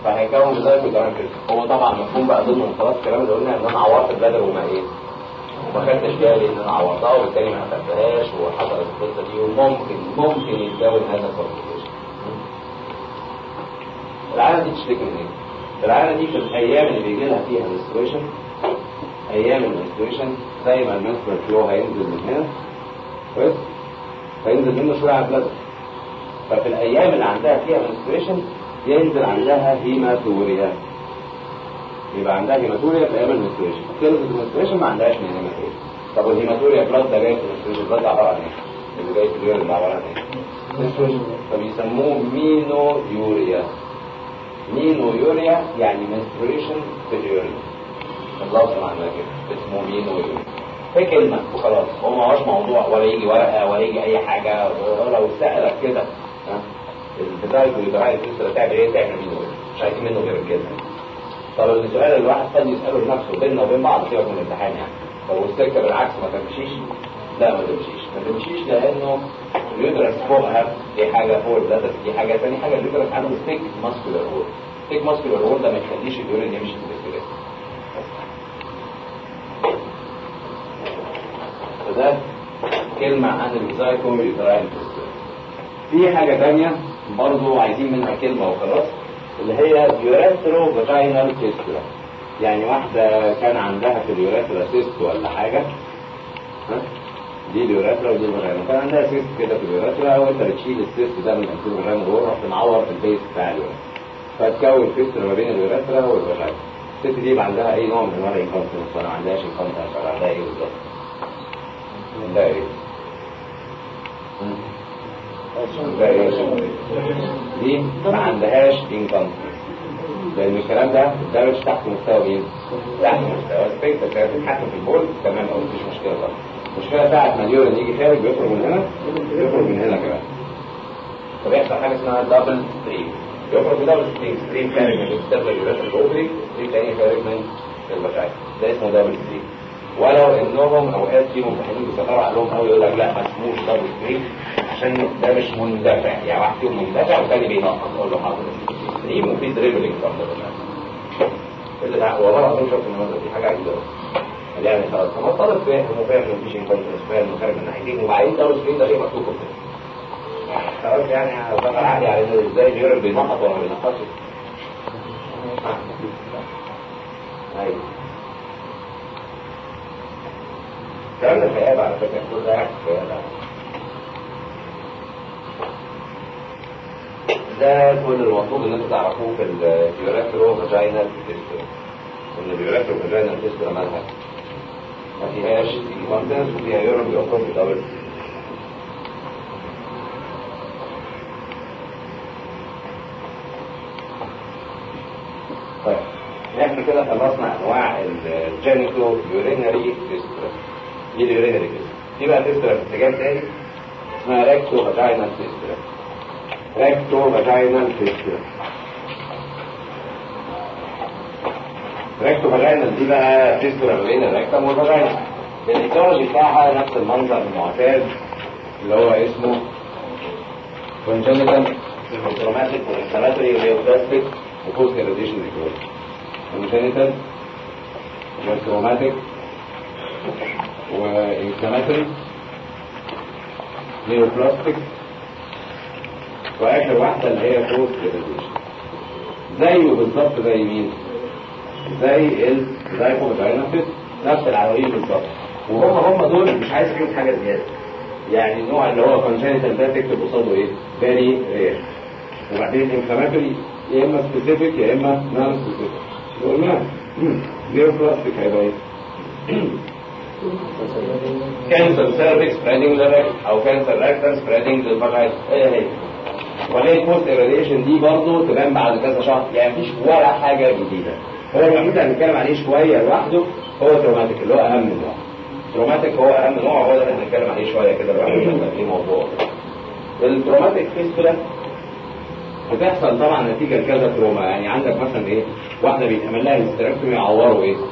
فهيكون بذلك وكمان كده هو طبعا مفهوم بقى ضمن خلاص الكلام اللي قلنا ان انا عورت البدر وما ايه وما خدتش بالي ان انا عورتها وبالتالي ما قفلتهاش وحصلت القصه دي وممكن ممكن يتكون هذا الكومبليكيشن العاده دي تشتكي من ايه؟ العاده دي في الايام اللي بيجي لها فيها menstruation ايام المنستريشن زي ما المنسترال فلو هينزل من هنا كويس هينزل منه شويه على البلد ففي الايام اللي عندها فيها منستريشن ينزل عندها هيماتوريا يبقى عندها هيماتوريا في ايام المنستريشن خلصت المنستريشن ما عندهاش من هيماتوريا طب والهيماتوريا بلاد ده جاي في المنستريشن بلاد عباره عن ايه؟ اللي جاي في اليورين ده عباره عن ايه؟ فبيسموه مينو يوريا مينو يوريا يعني منستريشن في اليورين اللفظ معناه كده اسمه مينو يوريا هي كلمة وخلاص هو ما هوش موضوع ولا يجي ورقة ولا يجي أي حاجة ولو سألك كده ها البداية والبداية الفكرة تعمل إيه تعمل مينو يوريا مش عايزين منه غير كده طب السؤال اللي الواحد قد يسأله لنفسه بيننا وبين بعض سيبك من الامتحان يعني طب والسكة بالعكس ما تمشيش لا ما تمشيش ما تمشيش لأنه اليوترس فوقها دي حاجة فوق البلادر دي حاجة تاني حاجة اليوترس عنده ثيك ماسكولار وول ثيك ماسكولار وول ده ما يخليش اليورين يمشي في الاتجاه فده كلمة عن الزايكو يوتراين في حاجة تانية برضو عايزين منها كلمة وخلاص اللي هي يوريثرو فاجينال فيستولا يعني واحدة كان عندها في اليوريثرا سيست ولا حاجة ها دي اليوريثرا ودي الفاجينا كان عندها سيست كده في اليوريثرا وانت بتشيل السيست ده من الانتيرو فاجينا جوه رحت معور البيس بتاع اليوريثرا فتكون فيستولا ما بين اليوريثرا والفاجينا الست دي يبقى عندها اي نوع من انواع الانكونتنس ولا ما عندهاش انكونتنس ولا عندها ايه بالظبط ده ايه ده ايه دي ما عندهاش انكونتنس لان الكلام ده ده مش تحت مستوى مين؟ تحت مستوى الفكره كانت بتتحكم في البول تمام او مفيش مشكله خالص المشكله ساعه ما اليورين يجي خارج بيخرج من هنا بيخرج من هنا كمان فبيحصل حاجه اسمها دبل ستريم يخرج بدبل ستريم ستريم خارج من الستابل يوريثرال الاوفري ستريم تاني خارج من البشاير ده اسمه دبل ستريم ولو انهم اوقات في ممتحنين بيسيطروا عليهم قوي يقول لك لا ما اسموش دبل ستريم عشان ده مش مندفع يعني واحد فيهم مندفع والتاني بينقص اقول له حاضر ستريم وفي دريبلينج فرض اللي ده والله العظيم شفت المنظر دي حاجه عجيبه يعني خلاص هو الطالب فاهم وفاهم ان مفيش انكونتنس فاهم وخارج من ناحيتين وبعدين دبل ستريم ده شيء مكتوب كده خلاص يعني هبقى عقلي على ان ازاي اليورين بينقط ولا ما بينقطش ايوه الكلام ده خيال على فكره كل ده خيال ده كل المطلوب ان انتوا تعرفوه في البيوريثرو فاجينال تيسترا ان البيوريثرو فاجينال تيسترا مالها ما فيهاش انكونتنس وفيها يورين بيخرج بدبل طيب احنا كده خلصنا انواع الجينيتو يورينري تيسترا دي اليورينري تيسترا في بقى تيسترا في اتجاه تاني اسمها ريكتو فاجينال تيسترا ريكتو فاجينال تيسترا ريكتو فاجينال دي بقى تيسترا ما بين الريكتم والفاجينا الايكولوجي بتاعها نفس المنظر المعتاد اللي هو اسمه congenital symptomatic inflammatory neoplastic وبوست irradiation necrosis congenital symptomatic وانفلاماتوري نيوبلاستيك واخر واحده اللي هي بوست irradiation زيه بالظبط زي مين؟ زي الزايكوباتاينوفيس نفس العناوين بالظبط وهم هم دول مش عايز اجيب حاجه زياده يعني النوع اللي هو كونجنتال ده تكتب قصاده ايه؟ فيري رير وبعدين انفلاماتوري يا اما سبيسيفيك يا اما نون سبيسيفيك قلنا نيوبلاستيك هيبقى ايه؟ كانسر سيرفيك سبريدنج للريكت او كانسر راكتم سبريدنج للفاجايت هي هي وليه البوست ايراديشن دي برضه تبان بعد كذا شهر يعني مفيش ولا حاجه جديده هو الوحيد اللي هنتكلم عليه شويه لوحده هو تروماتيك اللي هو اهم نوع تروماتيك هو اهم نوع هو ده اللي هنتكلم عليه شويه كده لوحده عشان ايه موضوع التروماتيك فيستولا بتحصل طبعا نتيجه لكذا تروما يعني عندك مثلا ايه واحده بيتعمل لها هيستريكتومي يعوروا ايه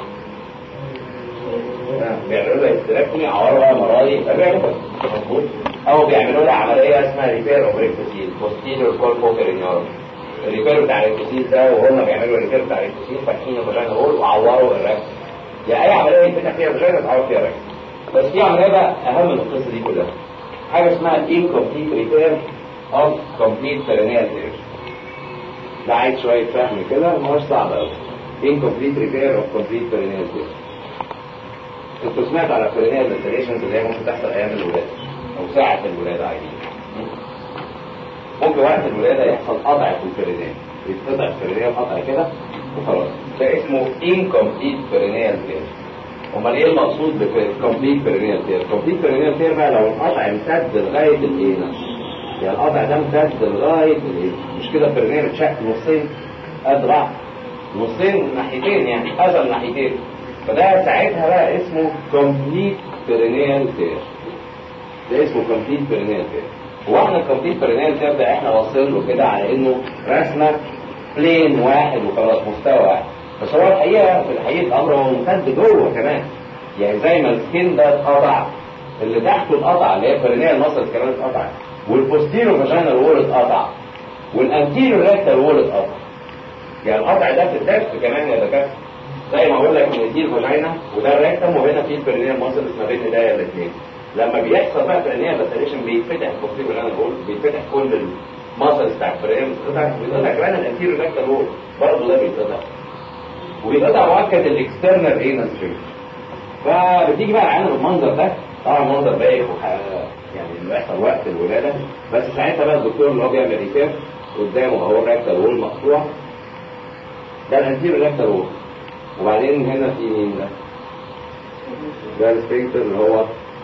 بيعملوا لها هيستريكتومي يعوروا مراضي فبيعملوا مظبوط او بيعملوا لها عمليه اسمها ريبير اوف ريكتوسيل بوستيريور كول بوكرينيورم الريبير بتاع الانفوسيل ده وهم بيعملوا الريبير بتاع الانفوسيل فاتحين الفاجينا هول وعوروا الركب يعني اي عمليه يتفتح فيها فاجينا تعور فيها ركب بس في عمليه بقى اهم من القصه دي كلها حاجه اسمها incomplete repair of complete perineal tear ده عايز شويه فهم كده مش صعب قوي incomplete repair of complete perineal tear انتوا سمعتوا على perineal lacerations اللي هي ممكن تحصل ايام الولاده او ساعه الولاده عادي ممكن وقت الولاده يحصل قطع في البرينيال يتقطع البرينيال قطع كده وخلاص ده اسمه incomplete perineal tear امال ايه المقصود بكمبليت بيرينيال تير كمبليت بيرينيال تير بقى لو القطع امتد لغايه الايه يعني القطع ده امتد لغايه الايه مش كده بيرينيال اتشق نصين اضرع نصين ناحيتين يعني قسم ناحيتين فده ساعتها بقى اسمه كومبليت بيرينيال تير ده اسمه كومبليت بيرينيال تير هو احنا الكومبليت بيرينيال تير ده احنا واصلين له كده على انه رسمه بلين واحد وخلاص مستوى واحد بس هو الحقيقه في الحقيقه الامر هو ممتد جوه كمان يعني زي ما السكين ده اتقطع اللي تحته اتقطع اللي هي البرينيال مصر كمان اتقطع والبوستيرو فاجينال وول اتقطع والانتيرو ريكتال وول اتقطع يعني القطع ده في الدف كمان يا دكاتره زي ما اقول لك ان دي الفاجينا وده الريكتم وهنا في البرينيال مصر ما بين ايديا الاثنين لما بيحصل بقى برينيال لاتريشن بيتفتح البوستيرو فاجينال وول بيتفتح كل المصل بتاع البرينيال بتتقطع وبيتقطع كمان الانتيرو ريكتال وول برضه ده بيتقطع وبيتقطع مؤكد الاكسترنال رينال سترينج فبتيجي بقى العينه بالمنظر ده طبعا منظر بايخ يعني اللي بيحصل وقت الولاده بس ساعتها بقى الدكتور اللي هو بيعمل ريسيرش قدامه اهو الريكتال وول مقطوع ده الانتيرو ريكتال وول وبعدين هنا في مين ده؟ ده السفنكتر اللي هو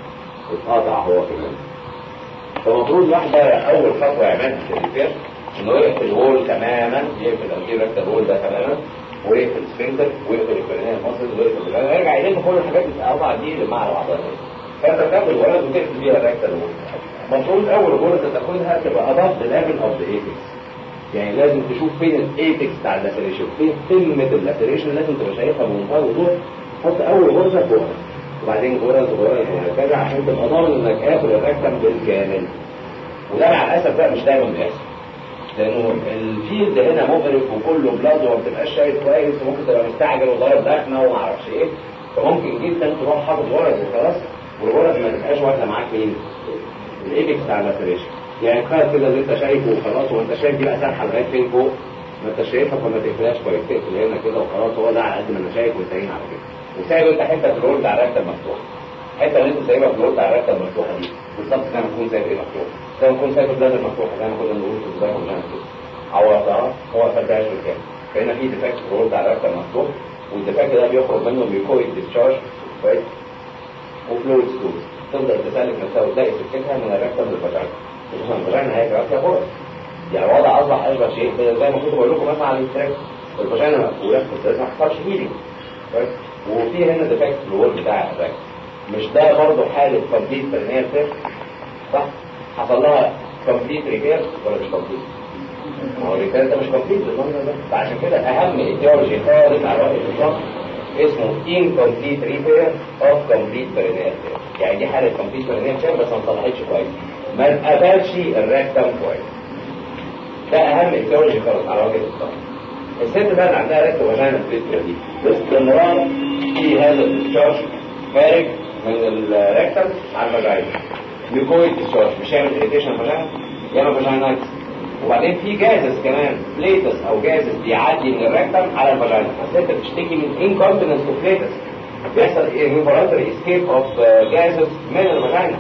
اتقطع هو كمان فالمفروض الواحد اول خطوه يعملها في الريسيرش انه يقفل الوول تماما يقفل الانتيرو ريكتال وول ده تماما ويقفل السفنكتر ويقفل البرينيال مصر ويقفل البرينيال يرجع يلم كل الحاجات اللي القطع دي اللي مع بعضها فانت تاخد الولد وتقفل بيها الريكتال وول المفروض اول غرزه انت تاخدها تبقى اباف ذا ليفل اوف ذا ايبكس يعني لازم تشوف فين الايبكس بتاع اللاتريشن فين قمه اللاتريشن لازم تبقى شايفها بمنتهى الوضوح حط اول غرزه فوقها وبعدين غرز غرز وهكذا عشان تبقى ضامن انك قافل الريكتم بالكامل وده مع الاسف بقى مش دايما بيحصل لانه الفيلد هنا مغرق وكله بلاد وما بتبقاش شايف كويس وممكن تبقى مستعجل وضارب دخنه وما اعرفش ايه فممكن جدا تروح حاطط غرز وخلاص والغرز ما تبقاش واخده معاك مين؟ الايبكس بتاع اللاتريشن يعني تخيل كده اللي انت شايفه وخلاص وانت شايف دي بقى سارحه لغايه فين فوق ما انت شايفها فما تقفلهاش كويس تقفل هنا كده وخلاص هو ده على قد ما انا شايف وانتهينا على كده وسايب انت حته في الرول بتاع الركبه المفتوحه الحته اللي انت سايبها في الرول بتاع الركبه المفتوحه دي بالظبط زي ما تكون سايب ايه مفتوح زي ما تكون سايب البلاد المفتوحه زي ما كنا بنقول في البدايه كلها كده عورتها هو ما فداش بالكامل فهنا في ديفكت في الرول بتاع الركبه المفتوح والديفكت ده بيخرج منه بيكويد ديسشارج كويس وفلويد ستول تفضل تسلك نفسها وتلاقي سكتها من الركبه للفجاينا خصوصا الفجاينا هي كمان فيها غرز يعني الوضع اصبح اشبه شيء زي ما كنت بقول لكم مثلا على الاستراك الفجاينا مقفوله بس ما حصلش هيلينج كويس وفي هنا ديفكت في الوول بتاع الركبه مش ده برضه حاله كومبليت برينيال تير صح حصل لها كومبليت ريبير ولا مش كومبليت ما هو الريبير ده مش كومبليت بالمنظر ده فعشان كده اهم ايديولوجي خالص على وجه الاطلاق اسمه incomplete repair of complete perineal tear يعني دي حاله complete perineal tear بس ما اتصلحتش كويس ما اتقبلش الراكتم كويس ده اهم ايديولوجي خالص على وجه الاطلاق الست بقى اللي عندها ركبه وجانا الفيتر دي باستمرار في هذا الديسشارج خارج من الركتم على الفاجينا ميكويد ديسشارج مش هيعمل اريتيشن فاجينا يعمل فاجينايتس وبعدين في جازس كمان بليتس او جازس بيعدي من الركتم على الفاجينا بس انت بتشتكي من انكونتيننس اوف بليتس بيحصل انفولانتري اسكيب اوف جازس من الفاجينا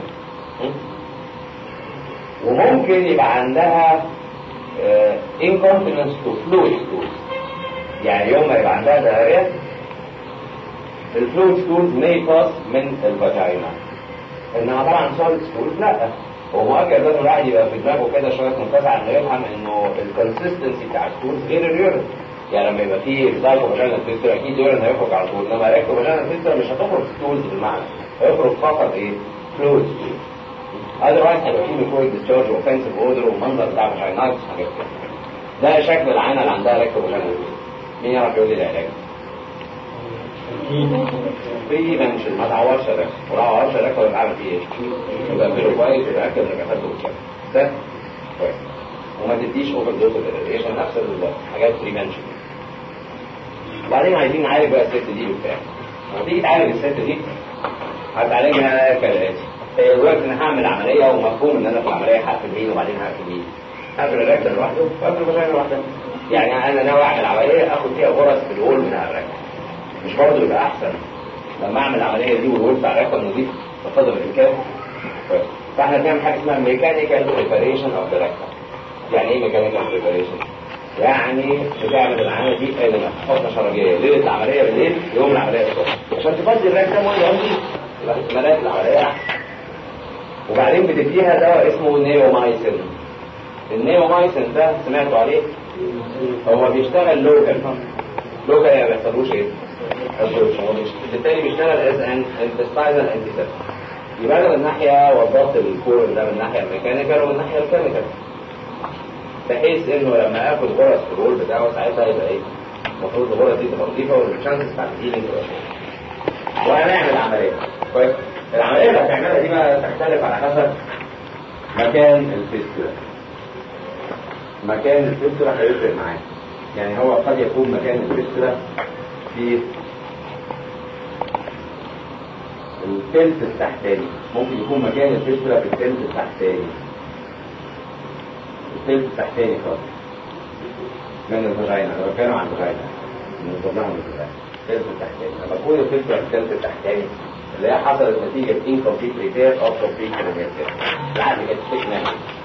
وممكن يبقى عندها انكونتيننس تو فلويد ستولز يعني يوم ما يبقى عندها دهرية الفلويد ستولز may pass من الفاجينا انما طبعا سوليد ستولز لا هو مؤكد لازم الواحد يبقى في دماغه كده شويه منتزع انه يفهم انه الكونسستنسي بتاع الستولز غير اليورين يعني لما يبقى فيه ريزايكو فاجينا فيستر اكيد يورين هيخرج على طول انما ريكو فاجينا فيستر مش هتخرج ستولز بالمعنى هيخرج فقط ايه فلويد ستولز اذروايز هيبقى فيه ميكرويد ديسشارج واوفنسيف اودر ومنظر بتاع فاجينايتس وحاجات كده ده شكل العينه اللي عندها ريكو فاجينا مين يعرف يقول لي العلاج؟ في منشن ما تعورش الركب ولو عورش الركب يبقى عامل فيه ايه؟ يبقى بيلو كويس يتاكد انك هتاخده بالكامل ده كويس وما تديش اوفر دوز الراديشن نفس الحاجات بريفنشن وبعدين عايزين نعالج بقى الست دي وبتاع لما تيجي تعالج الست دي هتعالجها كالاتي هي دلوقتي انا هعمل عمليه ومفهوم ان انا في العمليه هقفل مين وبعدين هقفل مين هقفل الركبه لوحده وهقفل الفاجينا لوحدها يعني انا ناوي اعمل عمليه اخد فيها غرز في الهول بتاع الركبه مش برضه يبقى احسن لما اعمل العمليه دي والهول بتاع الركبه نضيف بقدر الامكان فاحنا بنعمل حاجه اسمها ميكانيكال بريباريشن اوف ذا ركبه يعني ايه ميكانيكال بريباريشن؟ يعني بتعمل العمليه دي قادمه حقنه شرجيه ليله العمليه بالليل يوم العمليه الصبح عشان تفضي الركبه ميه قصدي يبقى احتمالات العمليه احسن وبعدين بتديها دواء اسمه نيومايسين النيومايسين ده سمعتوا عليه هو بيشتغل لوكال لوكال يعني ما بيحصلوش ايه بالتالي بيشتغل از ان انتستاينال انتيسيبت يبقى ده من ناحيه وضبط الكور ده من ناحيه الميكانيكال ومن ناحيه الكيميكال بحيث انه لما اخد غرز في الرول بتاعه ساعتها يبقى ايه المفروض الغرز دي تبقى نظيفه والشانسز بتاعت الهيلينج تبقى وهنعمل عمليه كويس العمليه اللي هتعملها دي بقى تختلف على حسب مكان الفيستولا مكان الفيستولا هيفرق معاك يعني هو قد يكون مكان الفيستولا في الثلث التحتاني ممكن يكون مكان الفيستولا في الثلث التحتاني الثلث التحتاني خالص من الفاجينا لو كانوا عن الفاجينا من ضمنها من الفاجينا الثلث التحتاني لما تكون الفيستولا في الثلث التحتاني اللي هي حصلت نتيجة incomplete repair أو complete repair العقل كانت تشتكي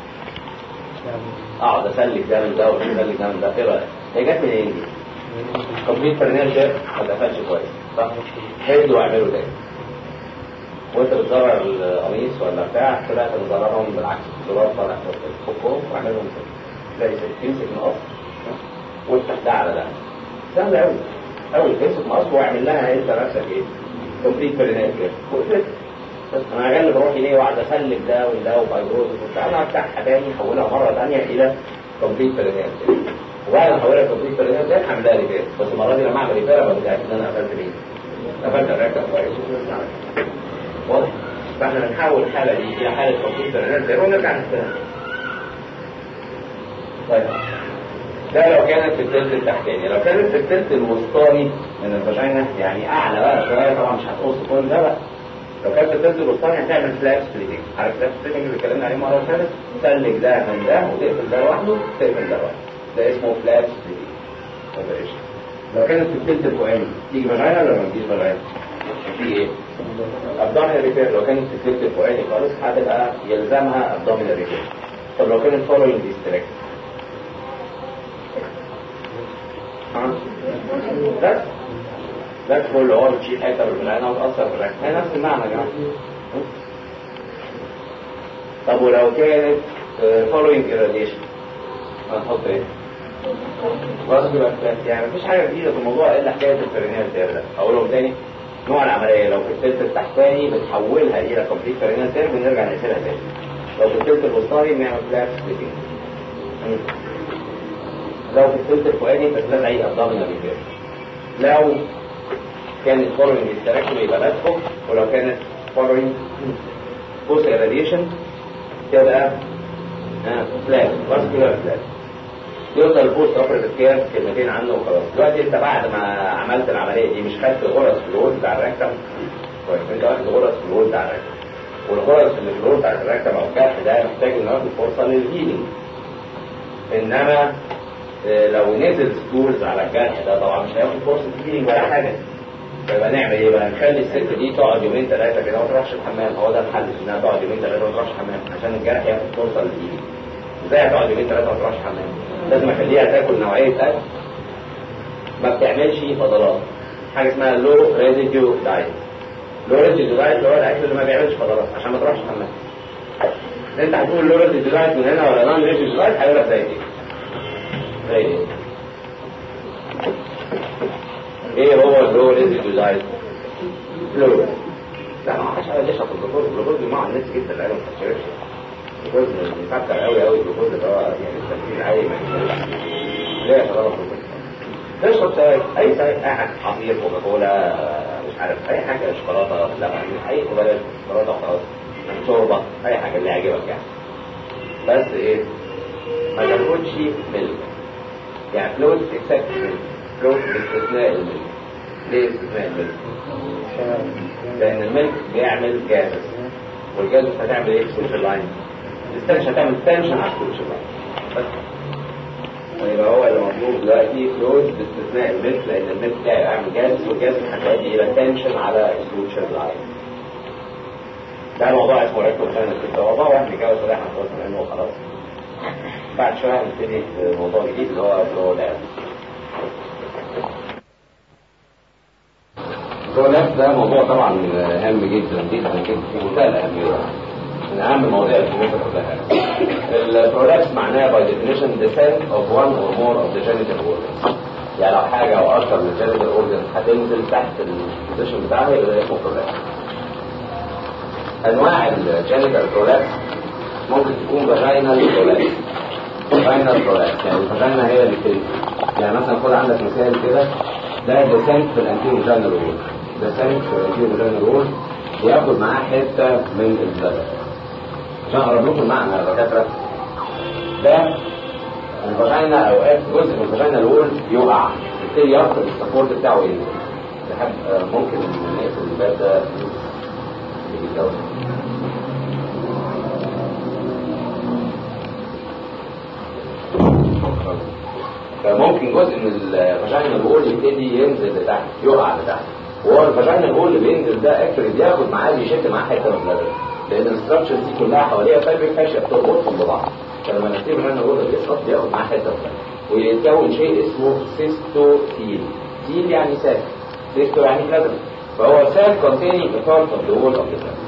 اقعد اسلك ده من ده واسلك ده من ده ايه رايك؟ هي جت منين دي؟ كومبليت فرنال شيب ما دخلش كويس صح؟ هدوا واعملوا تاني وانت بتزرع القميص ولا بتاع طلعت مزرعهم بالعكس الزرار طالع فوقهم واعملهم تاني زي تمسك مقص وافتح ده على ده سهل قوي قوي تمسك مقص واعمل لها انت نفسك ايه؟ كومبليت فرنال شيب وقفلت بس انا غالب روحي ليه واقعد اسلك ده وده وفايبروز وبتاع انا افتحها تاني احولها مره ثانيه الى كومبليت فرنال وبعد ما احولها كومبليت فرنال ده هعملها ريبير بس المره دي لما اعمل ريبير ابقى متاكد ان انا قفلت مين؟ قفلت الركب كويس واضح؟ فاحنا بنحول الحاله دي الى حاله كومبليت فرنال زي ونرجع نستخدمها طيب ده لو كانت في الثلث التحتاني لو كانت في الثلث الوسطاني من الفاجينا يعني اعلى بقى شويه طبعا مش هتقص كل ده بقى لو كانت الثلث الوسطاني هتعمل فلاش سبليتنج عارف فلاش سبليتنج اللي اتكلمنا عليه المره اللي فاتت تسلك ده من ده وتقفل ده لوحده تقفل ده لوحده ده اسمه فلاش سبليتنج لو كانت في الثلث الفوقاني تيجي فاجينا ولا ما تجيش فاجينا؟ في ايه؟ ابدومينال ريبير لو كانت في الثلث الفوقاني خالص هتبقى يلزمها ابدومينال ريبير طب لو كانت فولوينج ديستريكت بس ده كله هو بتشيل حته من العينه وتاثر في الركبه هي نفس المعنى يا جماعه طب ولو كانت فولوينج irradiation هنحط ايه؟ فاسكولار يعني مفيش حاجه جديده في الموضوع الا حكايه الفرينيال تير ده اقولهم تاني نوع العمليه لو في الثلث التحتاني بتحولها الى كومبليت فرينيال تير بنرجع نقفلها تاني لو في الثلث الوسطاني بنعمل فلاش سبليتنج لو في الثلث الفوقاني بتلاقي اي ابدومينال ريبير لو كانت فولوينج التراكم يبقى لاتفو ولو كانت فولوينج بوست irradiation تبقى فلاش فاسكولار فلاش يوصل البوست اوبريتيف كير كلمتين عنه وخلاص دلوقتي انت بعد ما عملت العمليه دي مش خدت غرز في الوول بتاع الركب كويس انت واخد غرز في الوول بتاع الركب والغرز اللي في الوول بتاع الركب او الجرح ده محتاج ان ياخد فرصه للهيلينج انما لو نزل ستورز على الجرح ده طبعا مش هياخد فرصه هيلينج ولا حاجه فيبقى نعمل ايه بقى نخلي الست دي تقعد يومين ثلاثه كده وما تروحش الحمام هو ده الحل انها تقعد يومين ثلاثه وما تروحش الحمام عشان الجرح ياخد فرصه للهيلينج ازاي هتقعد يومين ثلاثه وما تروحش الحمام لازم اخليها تاكل نوعيه اكل ما بتعملش فضلات حاجه اسمها لو ريزيديو دايت لو ريزيديو دايت اللي هو الاكل اللي ما بيعملش فضلات عشان ما تروحش الحمام انت هتقول لو ريزيديو دايت من هنا ولا نون ريزيديو دايت هيقول لك زي ايه زي ايه ايه هو اللو ريزيديو دايت فلو لا ما حدش قال يشرب الجلوكوز الجلوكوز مع الناس جدا لا ما تشربش الجلوكوز بيفكر قوي قوي الجلوكوز اللي هو يعني التركيز العالي ما ينفعش ليه يا شباب تشرب سوائل اي سوائل اي حاجه عصير كوكاكولا مش عارف اي حاجه شوكولاته لا اي بلاش شوكولاته وخلاص شوربه اي حاجه اللي يعجبك يعني بس ايه ما تاخدش ملك يعني فلويد اكسبت ملك فلويد باستثناء الملك ليه استثناء الملك؟ لان الملك بيعمل جازس والجازس هتعمل ايه في السوشيال لاين؟ الستنشن هتعمل تنشن على السوشيال لاين بس يبقى هو اللي مطلوب دلوقتي فلويد باستثناء الملك لان الملك ده هيعمل جازس والجازس هتؤدي الى تنشن على السوشيال لاين ده موضوع اسمه ريكتور ساينس كده موضوع واحد كده وصلاح هنخلص منه وخلاص بعد شويه هنبتدي في موضوع جديد اللي هو فلو لاب فلو لاب ده موضوع طبعا هام جدا جدا جدا في منتهى الاهميه من اهم المواضيع اللي في كلها البرولابس معناها by definition descent of one or more of the genital organs يعني لو حاجه او اكثر من الجينيتال organs هتنزل تحت البوزيشن بتاعها يبقى ده اسمه برولابس انواع الجينيتال برولابس ممكن تكون فاجينال برولابس فاجينال برولابس يعني الفاجينا هي اللي بتنزل يعني مثلا خد عندك مثال كده ده ديسنت في الانتيرو فاجينال وول ديسنت في الانتيرو فاجينال وول ياخد معاه حته من البلد عشان اقرب لكم المعنى يا دكاتره ده الفاجينا اوقات جزء من الفاجينا الوول يقع يبتدي يفقد السبورت بتاعه ينزل لحد ممكن نقفل الباب ده بالدولة. فممكن جزء من الفاجينا الوول يبتدي ينزل لتحت يقع لتحت وهو الفاجينا الوول اللي بينزل ده اكتر بياخد معاه بيشد معاه حته من البلد لان الاستراكشرز دي كلها حواليها فابريك فاشيه بتربطهم ببعض فلما نسيب الفاجينا الوول بيسقط بياخد معاه حته من البلد ويتكون شيء اسمه سيستوتيل تيل يعني ساك سيستو يعني بلازما فهو ساك containing the part of the wall of the cell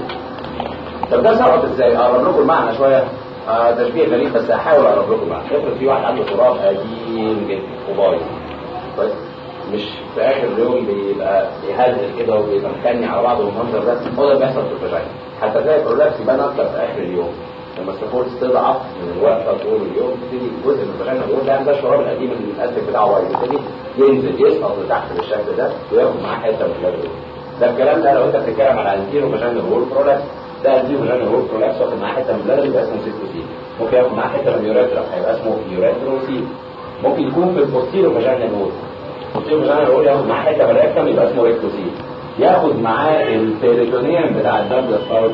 طب ده سقط ازاي؟ اقرب لكم المعنى شويه آه تشبيه غريب بس هحاول اقرب لكم المعنى افرض في واحد عنده تراب قديم جدا وبايظ كويس مش في اخر اليوم بيبقى بيهزل كده وبيبقى مكني على بعضه والمنظر ده هو ده اللي بيحصل في الفاجينا حتى تلاقي البرولابس يبان اكتر في اخر اليوم لما السبورتس تضعف من الوقفه طول اليوم تبتدي جزء من الفاجينا يقول ده ده الشراب القديم اللي الاسك بتاعه بايظ يبتدي ينزل يسقط لتحت بالشكل ده وياخد معاه حته من البلد ده الكلام ده لو انت بتتكلم على انتيرو فاجينا وول برولابس ده انتيرو فاجينا وول برولابس واخد معاه حته من البلد يبقى اسمه سيستوسيل ممكن ياخد معاه حته من اليوريثرا هيبقى اسمه يوريثروسيل ممكن يكون في البوستيرو فاجينا وول البوستيرو فاجينا وول ياخد معاه حته من الريكتم يبقى اسمه ريكتوسيل ياخد معاه البيريتونيوم بتاع الدبل ستارش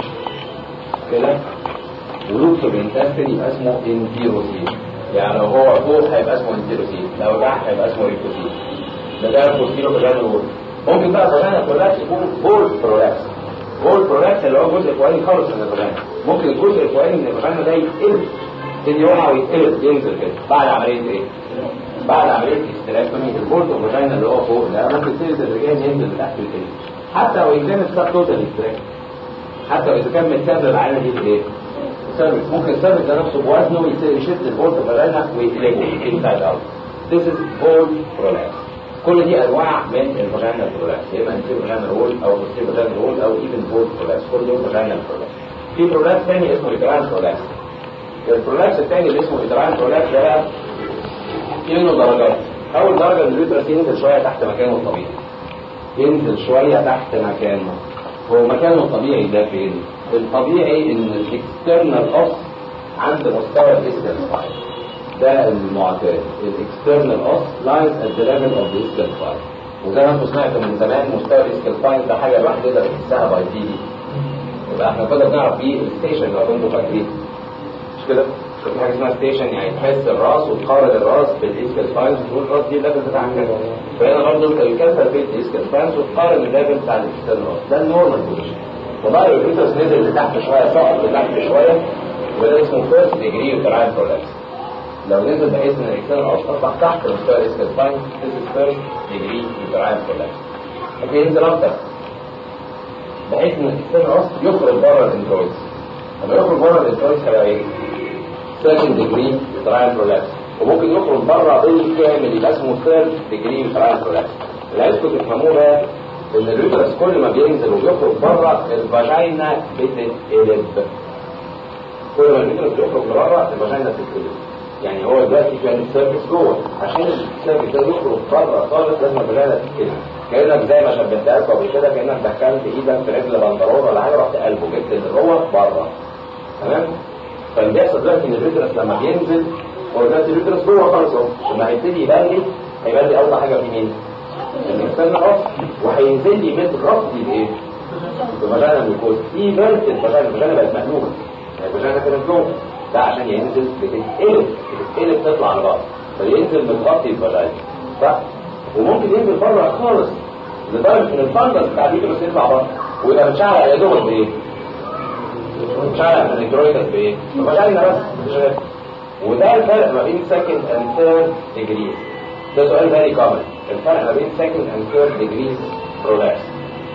كده ولوب في الانتستين يبقى اسمه انتيروسيل يعني لو هو فوق هيبقى اسمه انتيروسيل لو تحت هيبقى اسمه ريكتوسيل ده ده البوستيرو فاجينا وول ممكن بقى فاجينا برولابس يكون بول برولابس بول برولابس اللي هو الجزء الفوقاني خالص من الفاجينا ممكن الجزء الفوقاني من الفاجينا ده يتقلب يبتدي يقع ويتقلب ينزل كده بعد عمليه ايه؟ بعد عمليه استراكتومي البولت فاجينا اللي هو فوق ده ممكن تنزل الرجال ينزل لتحت الكلى حتى لو كان السب توتال استراكت حتى لو اذا كان متسبب العينه دي بايه؟ السيرفكس ممكن السيرفكس ده نفسه بوزنه يشد البولت فاجينا ويقلبه انسايد اوت This is bone prolapse كل دي انواع من الفاجينال برولابس يا اما انتيرو فاجينال رول او بوستيرو فاجينال رول او ايفن بول برولابس كل دول فاجينال برولابس في برولابس ثاني اسمه ريتران برولابس البرولابس الثاني اللي اسمه ريتران برولابس ده بقى في منه درجات اول درجه ان اليوترس ينزل شويه تحت مكانه الطبيعي ينزل شويه تحت مكانه هو مكانه الطبيعي ده فين؟ الطبيعي ان الاكسترنال اوس عند مستوى الاسكال سباين ده المعتاد الاكسترنال اوس لايز ات ذا ليفل اوف ذا اسكال سباين وزي ما انتم سمعتوا من زمان مستوى الاسكال سباين ده حاجه الواحد يقدر يحسها باي دي دي يبقى احنا كنا بنعرف بيه الستيشن لو كنتوا فاكرين مش كده؟ في حاجه اسمها ستيشن يعني تحس الراس وتقارن الراس بالاسكال سباين وتقول الراس دي الليفل بتاعها كذا فهنا برضه انت الكسر في الاسكال سباين وتقارن الليفل بتاع الاكسترنال اوس ده النورمال بوزيشن والله الريتوس نزل لتحت شويه سقط لتحت شويه وده اسمه فيرست ديجري يوتراين برولابس لو نزل بحيث ان الاكسان اصبح تحت مستوى الاسكال سباين this is first degree uterine prolapse ممكن ينزل اكتر بحيث ان الاكسان اصلا يخرج بره الانترويدز لما يخرج بره الانترويدز هيبقى ايه؟ second degree uterine prolapse وممكن يخرج بره بالكامل يبقى اسمه third degree uterine prolapse اللي عايزكم تفهموه بقى ان اليوترس كل ما بينزل وبيخرج بره الفاجينا بتتقلب كل ما اليوترس بيخرج لبره الفاجينا بتتقلب يعني هو دلوقتي كان السيرفكس جوه عشان السيرفكس ده يخرج بره خالص لازم الفاجينا تتقلب كانك زي ما شبهتها لكم قبل كده كانك دخلت ايدك في رجل بنطلون ولا حاجه رحت قلبه جبت اللي جوه بره تمام فاللي بيحصل دلوقتي ان اليوترس لما بينزل هو دلوقتي اليوترس جوه خالص اهو لما هيبتدي يبان لي هيبان لي اول حاجه في مين؟ الاكسترنال اوف وهينزل لي مثل رفضي بايه؟ بفاجانا ميكوز في بيرت الفاجانا الفاجانا بقت مقلوبه يعني الفاجانا كانت جوه ده عشان ينزل بتتقلب بتتقلب تطلع على بعض فينزل متغطي الفاجانا صح؟ وممكن ينزل بره خالص لدرجه ان الفندس بتاع اليوترس يطلع بره ويبقى متشعلق يا دوبك بايه؟ متشعلق من الالكترويتس بايه؟ فاجانا بس مش غير وده الفرق ما بين second and third degrees ده سؤال very common الفرق ما بين second and third degrees prolapse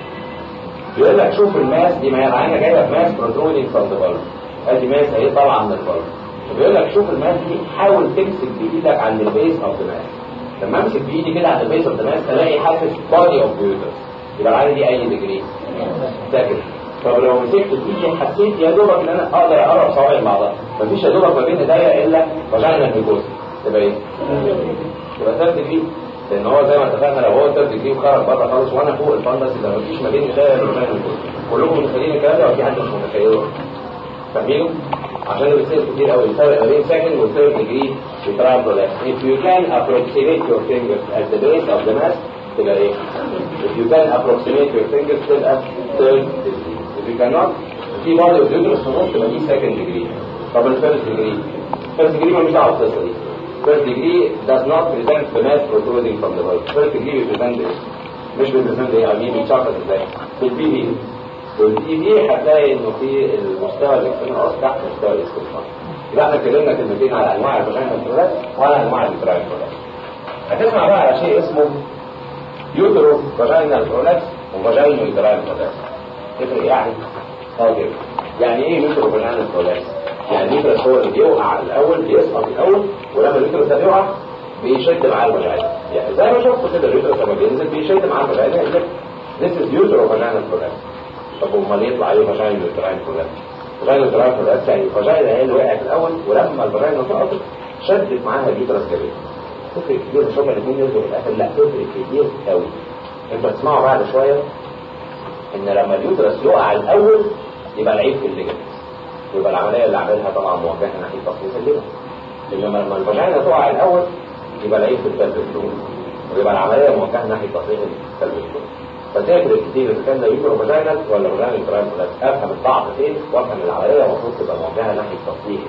بيقول لك شوف الماس دي ما هي العينه جايه بماس protruding from the bulb ادي ماس اهي طالعه من البلب بيقول لك شوف الماس دي حاول تمسك بايدك عند البيس اوف ذا ماس لما امسك بايدي كده عند البيس اوف ذا ماس الاقي حاسس بادي اوف بيوترس يبقى العينه دي اي ديجري ساكن طب لو مسكت بايدي حسيت يا دوبك ان انا اقدر اقرب صوابعي مع بعض مفيش يا دوبك ما بين ايديا الا فاجينا ميكوز تبقى ايه؟ تبقى ثيرد ديجري لان هو زي ما اتفقنا لو هو ثيرد ديجري وخرج بره خالص وانا فوق الفندس يبقى مفيش ما بين ايديا الا فاجينا ميكوز كلكم متخيلين الكلام ده وفي حد مش متخيله فاهمينه؟ عشان بيصير كتير قوي الفرق ما بين second و third degree retrieval prolapse. If you can approximate your fingers at the base of the mass تبقى ايه؟ If you can approximate your fingers تبقى third degree. If you cannot في body of uterus في النص تبقى دي second degree. طب ال first degree؟ first degree ماليش دعوه بالقصه دي. first degree does not present the mass protruding from the body. first degree represent ايه؟ مش represent ايه؟ يعني بيتشخص ازاي؟ بالبي في والبي في هتلاقي انه في المستوى الاكسترنال تحت مستوى الاستثمار يبقى احنا اتكلمنا كلمتين على انواع الفاجينا الفلورات وعلى انواع الفراغ الفلورات هتسمع بقى على شيء اسمه يوترو فاجينا الفلورات وفاجينا الفراغ الفلورات تفرق يعني؟ اه كده يعني ايه يوترو فاجينا الفلورات؟ يعني اليوترس هو اللي بيوقع الاول بيسقط الاول ولما اليوترس ده بيقع بيشد معاه الفاجينا يعني زي ما شفتوا كده اليوترس لما بينزل بيشد معاه الفاجينا This is utero vaginal prolapse طب امال يطلع عليه فاجينا يوتراين prolapse فاجينا يوتراين prolapse يعني الفاجينا هي اللي وقعت الاول ولما الفاجينا سقطت شدت معاها اليوترس جامد تفرق كتير مش هما الاثنين يرجعوا في الاخر لا تفرق كتير قوي انت تسمعوا بعد شويه ان لما اليوترس يقع الاول يبقى العيب في الليجمنت يبقى العمليه اللي عاملها طبعا موجهه ناحيه تصليح الليجمنت لما لما الفاجينا تقع الاول يبقى العيب في الكلب فلويد ويبقى العمليه موجهه ناحيه تصليح الكلب فلويد فتفرق كتير اذا كان يوترو فاجينال ولا فاجينال يوتراين افهم الضعف فين وافهم العمليه المفروض تبقى موجهه ناحيه تصليح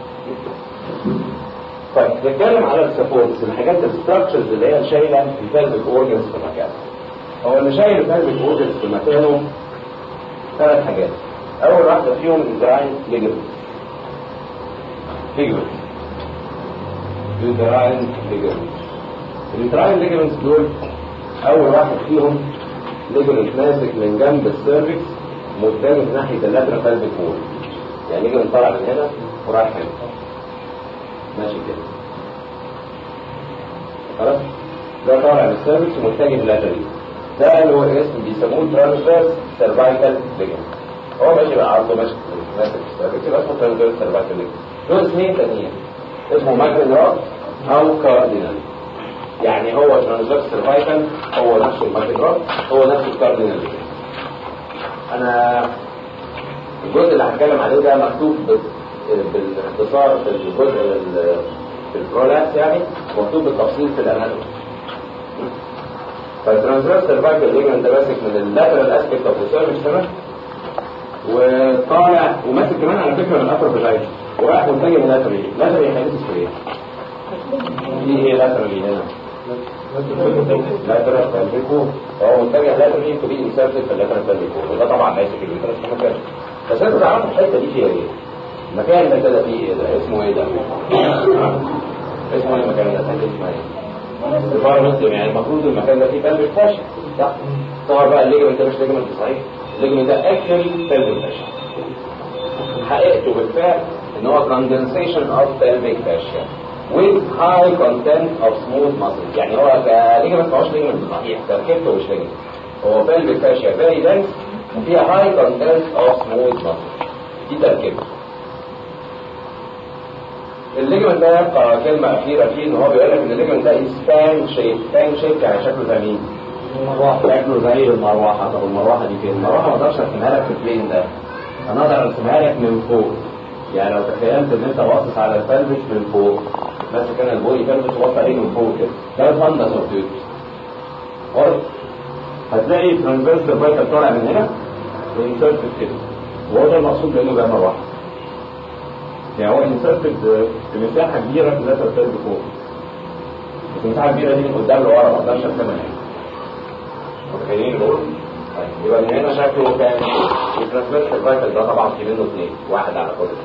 طيب نتكلم على السبورتس الحاجات الستراكشرز اللي هي شايله الفالفيك اورجنز في مكانها هو اللي شايل الفالفيك اورجنز في مكانه ثلاث حاجات اول واحده فيهم الجراين ليجمنت ليجمنت الجراين ليجمنت الجراين ليجمنتس دول اول واحد فيهم ليجمنت ماسك من جنب السيرفكس متجه ناحيه اللاترال فالفيك وول يعني ليجمنت طالع من هنا ورايح هنا ماشي كده خلاص ده طالع من السيرفكس ومتجه لاترالي ده اللي هو اسم بيسموه ترانسفيرس سيرفايكال ليجمنت هو ماشي بقى عرضه ماشي ماسك السيرفكس يبقى اسمه ترانسفيرس سيرفايكال ليجمنت دول اسمين تانيين اسمه ماجنال او كاردينال يعني هو ترانسفيرس سيرفايكال هو نفسه الماجنال هو نفسه الكاردينال انا الجزء اللي هتكلم عليه ده مكتوب بالاختصار في الجزء في البرولابس يعني مكتوب بالتفصيل في الاناتومي فالترانسفيرس سيرفايكال ليجمنت ده ماسك من اللاترال اسبيكت اوف ذا سيرفيس تمام وطالع وماسك كمان على فكره من الابر فاجينا ورايح متجه لاترالي لاترالي هيلبس في ايه؟ دي ايه لاترالي هنا؟ لاترال فالفيكو فهو متجه لاترالي تو بي انسرتد في اللاترال فالفيكو وده طبعا ماسك اليوترس في مكانه بس انت تعرف الحته دي فيها ايه؟ المكان ده كده فيه ايه ده اسمه ايه ده اسمه ايه المكان ده حاجه اسمها ايه الفار مسلم يعني المفروض المكان ده فيه بلد فاشل صح طبعا بقى الليجمنت ده مش ليجمنت صحيح الليجمنت ده اكشن بلد فاشل حقيقته بالفعل ان هو condensation of pelvic fascia with high content of smooth muscle يعني هو كليجمنت ما هوش ليجمنت صحيح تركيبته مش ليجمنت هو pelvic fascia very dense وفيها high content of smooth muscle دي تركيبته الليجمنت ده يبقى كلمة أخيرة فيه إن هو بيقول لك إن الليجمنت ده سبان شيب سبان شيب يعني شكله زي مين؟ مروحة شكله زي المروحة طب المروحة دي فين؟ المروحة ما أقدرش أرسمها لك في البلين ده أنا أقدر أرسمها لك من فوق يعني لو تخيلت ان انت باصص على البلبس من فوق بس كان البوني بلبس واقف عليه من فوق كده ده الفندس اوف خالص هتلاقي ترانسفيرس سيرفايكال طالع من هنا وانسرتد كده وهو ده المقصود بانه بقى مره واحده يعني هو انسرتد في مساحه كبيره في ذات الفيلد فوق بس المساحه الكبيره دي من قدام لورا ما اقدرش ارسمها هنا متخيلين دول؟ طيب يبقى من هنا شكله كان الترانسفيرس سيرفايكال ده طبعا في منه اثنين واحد على كل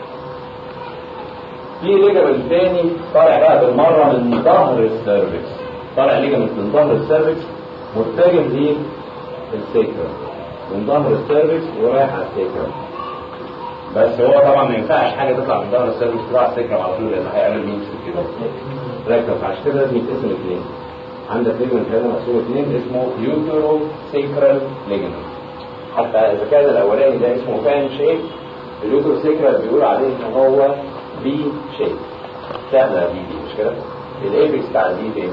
في ليجمنت تاني طالع بقى بالمره من ظهر السيرفكس طالع ليجمنت من ظهر السيرفكس متجه للسيكرم من ظهر السيرفكس ورايح على السيكرم بس هو طبعا ما ينفعش حاجه تطلع من ظهر السيرفكس تروح على السيكرم على طول لان هيعمل ميكس كده ركز عشان كده لازم يتقسم اثنين عندك ليجمنت هنا مقسوم اثنين اسمه يوترو سيكرال ليجمنت حتى اذا كان الاولاني ده اسمه فان شيب اليوترو سيكرال بيقول عليه ان هو بي شيب سهله بي دي مش كده الايبكس بتاع البي فين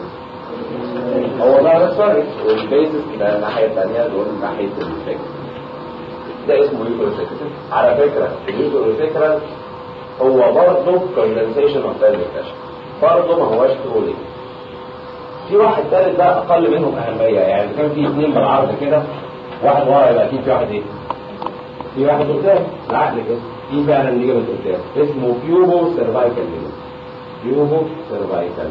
هو ظهر السيرفكس والبيزس ده الناحيه الثانيه دول ناحيه الفكس ده اسمه يوتروسيكرال على فكره اليوتروسيكرال هو برضه كوندنسيشن اوف فاليو برضه ما هوش ترولي في واحد ثالث بقى اقل منهم اهميه يعني كان في اثنين بالعرض كده واحد ورا يبقى اكيد في واحد ايه؟ في واحد قدام العقل كده في فعلا ليجمنت قدام اسمه بيوبو سيرفايكال ليجمنت بيوبو سيرفايكال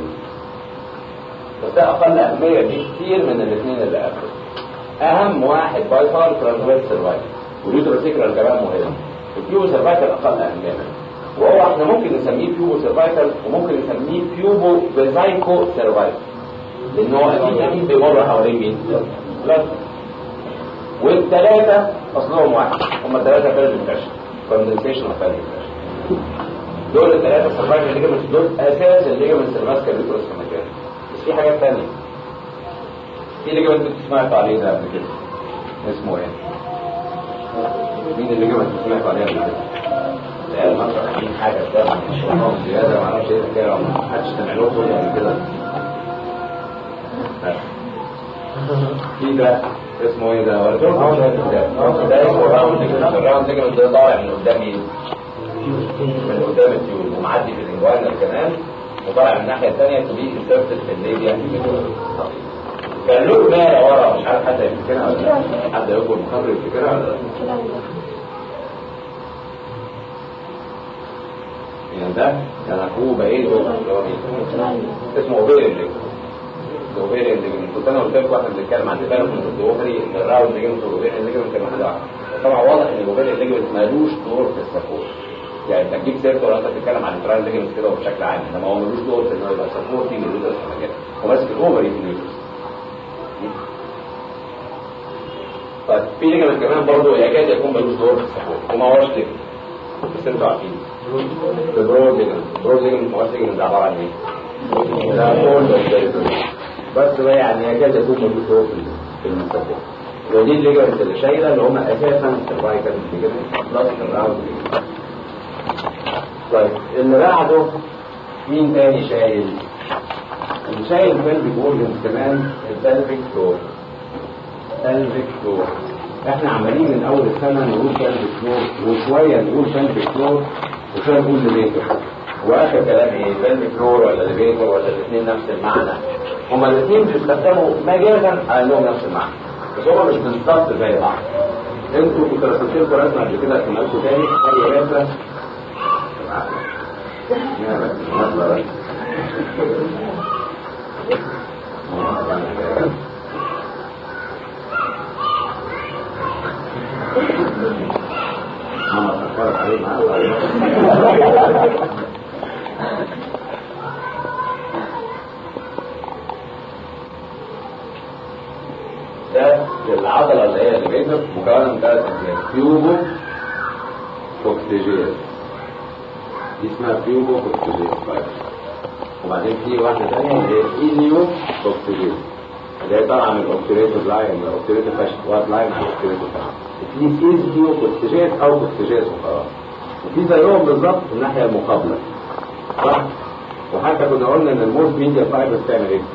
بس ده اقل اهميه بكثير من الاثنين اللي قبله اهم واحد باي فار ترانسفيرس سيرفايكال واليوتروسيكرال كمان مهم البيوبو سيرفايكال اقل اهميه منه وهو احنا ممكن نسميه بيوبو سيرفايكال وممكن نسميه بيوبو بيزايكو سيرفايكال لان هو اكيد اكيد بيمر حوالين مين؟ لا والثلاثه اصلهم واحد هم الثلاثه فيرد انفكشن كوندنسيشن اوف فيرد دول الثلاثه سيرفايكال ليجمنتس دول اساس الليجمنتس اللي ماسكه اليوترس في مكانه بس في حاجات ثانيه في ليجمنت انت سمعت عليه ده قبل كده اسمه ايه؟ مين الليجمنت اللي سمعت عليه قبل كده؟ العيال ما عارفين حاجه بتاع مش فاهم زياده ما اعرفش ايه الحكايه ما حدش سمع له قبل كده في ده اسمه ايه ده ولا ده ده اسمه راوند ليجمنت الراوند ليجمنت ده طالع من قدام ايه من قدام التيول ومعدي في الانجوانا كمان وطالع من الناحيه الثانيه تبي انسرتد في الليبيا كان له مال ورا مش عارف حد يفتكرها ولا لا حد يقول مخبر يفتكرها ولا لا يعني ده كان اخوه بايه اسمه اوبيري الليجمنت الاوبيري الليجمنت كنت انا قلت لكم واحنا بنتكلم عن تفاهم من الاوبيري ان الراوند ليجمنت والاوبيري الليجمنت كانوا حاجه واحده طبعا واضح ان الاوبيري الليجمنت مالوش دور في السبورت يعني انت تجيب سيرته ولا انت بتتكلم عن الترايل ليجمنت كده بشكل عام انما هو ملوش دور في انه يبقى سبورتنج لليوترس في مكانه هو ماسك الاوفري في اليوترس طيب في ليجمنت كمان برضه يكاد يكون ملوش دور في السبورت وما هوش ليجمنت بس انتوا عارفين البرود ليجمنت البرود ليجمنت هو ليجمنت عباره عن ايه؟ ده فولد اوف بس بقى يعني يكاد يكون ملوش دور في في السبورت ودي الليجمنت اللي شايله اللي هم اساسا السرفايكال ليجمنت بلس الراوند ليجمنت طيب اللي بعده مين تاني شايل؟ اللي شايل بلفيك اورجنز كمان البلفيك فلور بلفيك فلور احنا عمالين من اول السنه نقول بلفيك فلور وشويه نقول بلفيك فلور وشويه نقول ليفيتور واخر كلام ايه بلفيك فلور ولا ليفيتور ولا الاثنين نفس المعنى هما الاثنين بيستخدموا مجازا على انهم نفس المعنى بس هما مش بالظبط زي بعض انتوا كنت رسمت لكم رسمه قبل كده في لكم تاني اي رسمه ده العضلة اللي هي اللي بينهم مكونة من ثلاث أجزاء كيوبو كوكتيجيز دي اسمها بيوبو كوكتيجيز وبعدين في واحدة تانية اللي هي إيليو كوكتيجيز اللي هي طالعة من الأوكتيريتور لاين من الأوكتيريتور فاشل وات لاين على الأوكتيريتور فاشل في إيليو كوكتيجيز أو كوكتيجيز وخلاص وفي زيهم بالظبط في الناحية المقابلة صح؟ وحتى كنا قلنا إن الموست ميديا فايبرز بتعمل إيه؟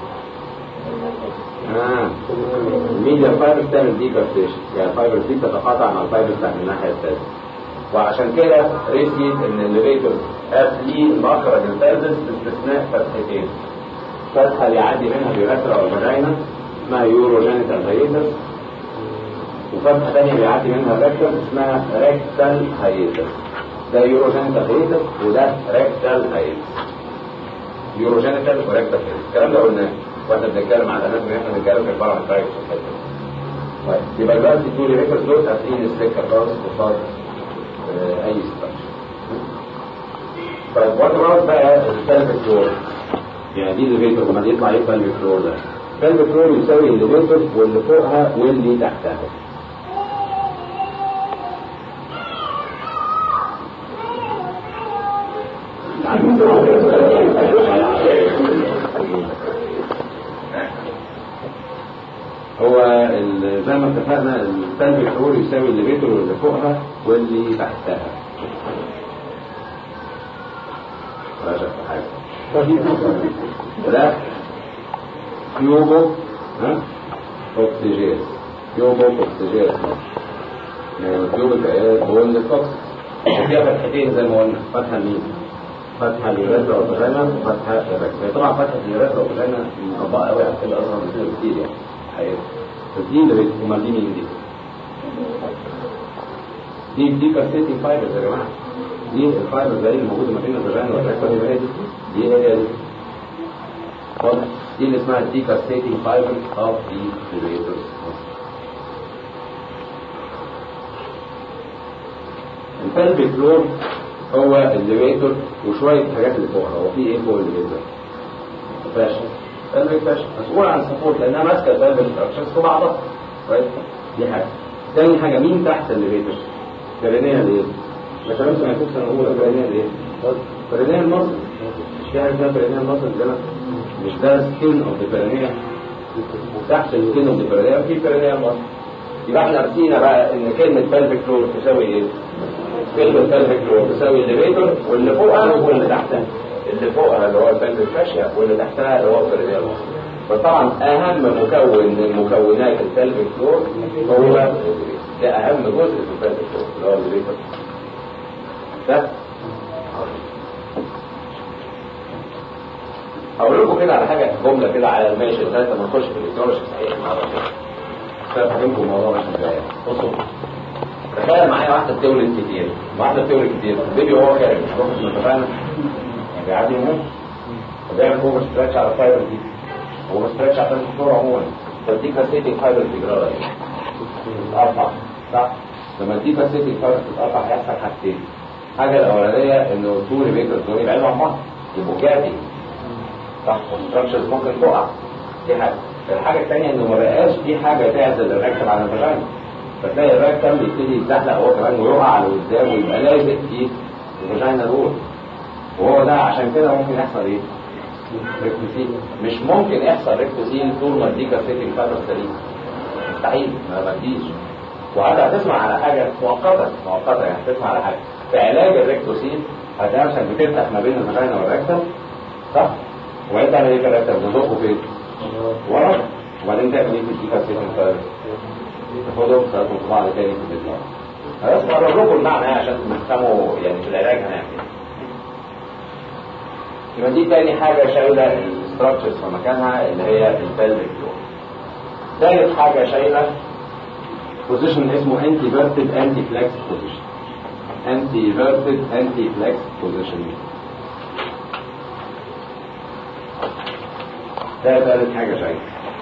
آه. الميديا فايبرز بتعمل دي كارتيشن يعني الفايبرز دي بتتقاطع مع الفايبرز بتاعت الناحية الثانية وعشان كده ريسكي ان الليفيتور قافلين مخرج البلدس باستثناء فتحتين فتحه يعدي منها بيراترا او فاجينا اسمها يوروجينيتال هايتس وفتحه ثانيه بيعدي منها الريكتم اسمها ريكتال هايتس ده يوروجينيتال هايتس وده ريكتال هايتس يوروجينيتال وريكتال هايتس الكلام ده قلناه واحنا بنتكلم على الاناتومي احنا بنتكلم في البارامترايكس طيب يبقى دلوقتي التولي ريكورد دول قافلين السكه خالص قصاد آه، اي ستراكشر طيب وات اباوت بقى السلف فلور يعني دي الليفيتور لما يطلع يبقى الفلور ده السلف فلور يساوي الليفيتور واللي فوقها واللي تحتها هو ال- زي ما اتفقنا السلب الحور يساوي الليفيتور واللي فوقها واللي تحتها ولا شك في حاجه ده كيوبو ها اوكسجين كيوبو اوكسجين كيوبو بقول للفوكس وفيها فتحتين زي ما قلنا فتحه مين فتحه اليوريثرا والفاجينا وفتحه الركبه طبعا فتحه اليوريثرا والفاجينا مطبقه قوي على كده اصلا بتصير كتير يعني حقيقة بس دي اللي بتكون دي مين دي دي دي كارسيتي فايبرز يا جماعه دي الفايبرز اللي موجوده ما بين الفاجينا والركبه دي هي دي دي هي دي واضح دي اللي اسمها دي كارسيتي فايبرز اوف دي اليوريثرا البلبي فلور هو الليفيتور وشويه حاجات اللي فوقها هو في ايه فوق الليفيتور؟ فاشل قلبي فاشل مسؤول عن السبورت لانها ماسكه البلبي ستراكشرز في بعضها كويس دي حاجه تاني حاجه مين تحت الليفيتور؟ برينيال ايه؟ ما كلامش ما يكونش انا اقول برينيال ايه؟ برينيال مصر مش في حاجه اسمها برينيال مصر ده مش ده سكين اوف ذا برينيال وتحت السكين اوف ذا برينيال في برينيال مصر يبقى احنا عرفنا بقى ان كلمه بلفيك فلور تساوي ايه؟ كلمة بلفيك فلور تساوي الليفيتور واللي فوقها واللي تحتها اللي فوقها اللي هو البلفيك فاشيا واللي تحتها اللي هو البرينيال فطبعا اهم مكون من مكونات البلفيك فلور هو ده اهم جزء في البلفيك فلور اللي هو الليفيتور ده هقول لكم كده على حاجه جمله كده على الماشي لغايه ما نخش في الايديولوجي صحيح النهارده فاهمكم الموضوع مش ازاي بصوا تخيل معايا واحده بتولد كتير واحده بتولد كتير البيبي وهو خارج مش مش اتفقنا يعني بيعدي يومين وبيعمل هو ستريتش على الفايبر دي هو ستريتش عشان الدكتور عموما فدي كاسيتي فايبر تجرى ايه؟ تتقطع صح؟ لما دي كاسيتي فايبر تتقطع هيحصل حاجتين الحاجه الاولانيه انه تو ريبيتر دول يبعدوا عن بعض يبقوا جاتي صح والستراكشرز ممكن تقع دي حاجه الحاجه الثانيه انه ما بقاش في حاجه تعزل الركب عن الفاجينا فتلاقي الركب يبتدي يتزحلق هو كمان ويقع على قدام ويبقى لازق في الفاجينا رول وهو ده عشان كده ممكن يحصل ايه؟ ريكتوسيل مش ممكن يحصل ريكتوسيل طول ما اديك سيتنج فاتر سليم مستحيل ما ما تجيش وحتى هتسمع على حاجه مؤقته مؤقته يعني هتسمع على حاجه في علاج الريكتوسيل هتلاقي نفسك بتفتح ما بين الفاجينا والركب صح؟ وبعدين تعمل ايه في الركب؟ تزقه فين؟ ورا وبعدين تعمل ايه في الديكا سيتنج فاتر تاخدهم تاخدهم في بعض تاني في البيت خلاص بقرب لكم المعنى عشان تفهموا يعني في العلاج هنعمل ايه يبقى دي تاني حاجة شايلة الستراكشرز في مكانها اللي هي البلفيك فلور. ثالث حاجة شايلة بوزيشن اسمه انتي فيرتد انتي فلكس بوزيشن. انتي فيرتد انتي فلكس بوزيشن. ده ثالث حاجة شايلة.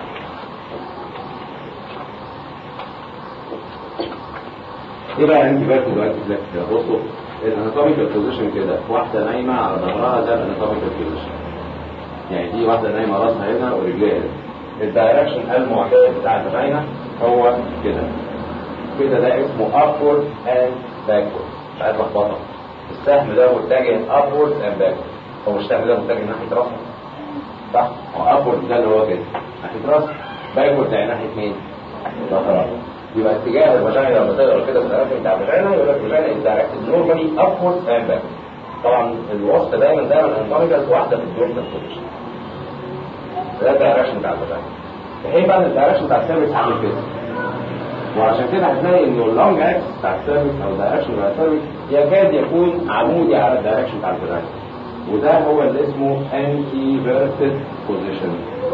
ايه بقى انتي فيرتد وانتي فلكس ده؟ بصوا الاناتوميكال بوزيشن كده واحدة نايمة على ظهرها ده الاناتوميكال بوزيشن يعني دي واحدة نايمة راسها هنا ورجليها هنا الدايركشن المعتاد بتاع الفاجينا هو كده كده ده اسمه upward and backward مش عايز لخبطه السهم ده متجه upward and backward هو مش السهم ده متجه ناحية راسها صح هو upward ده اللي هو كده ناحية راسها backward يعني ناحية مين؟ ظهرها يبقى اتجاه الفاجينا لما تقرا كده في الرسم بتاع الفاجينا يقول لك الفاجينا از دايركتد نورمالي upward and backward طبعا الوسط دايما دايما انطلقت واحده في الدورتال بوزيشن ده الدايركشن بتاع الفاجينا في حين بقى الدايركشن بتاع السيرفكس عامل كده وعشان كده هتلاقي انه اللونج اكس بتاع السيرفكس او الدايركشن بتاع السيرفكس يكاد يكون عمودي على الدايركشن بتاع الفيرتيكال وده هو اللي اسمه انتي فيرتد بوزيشن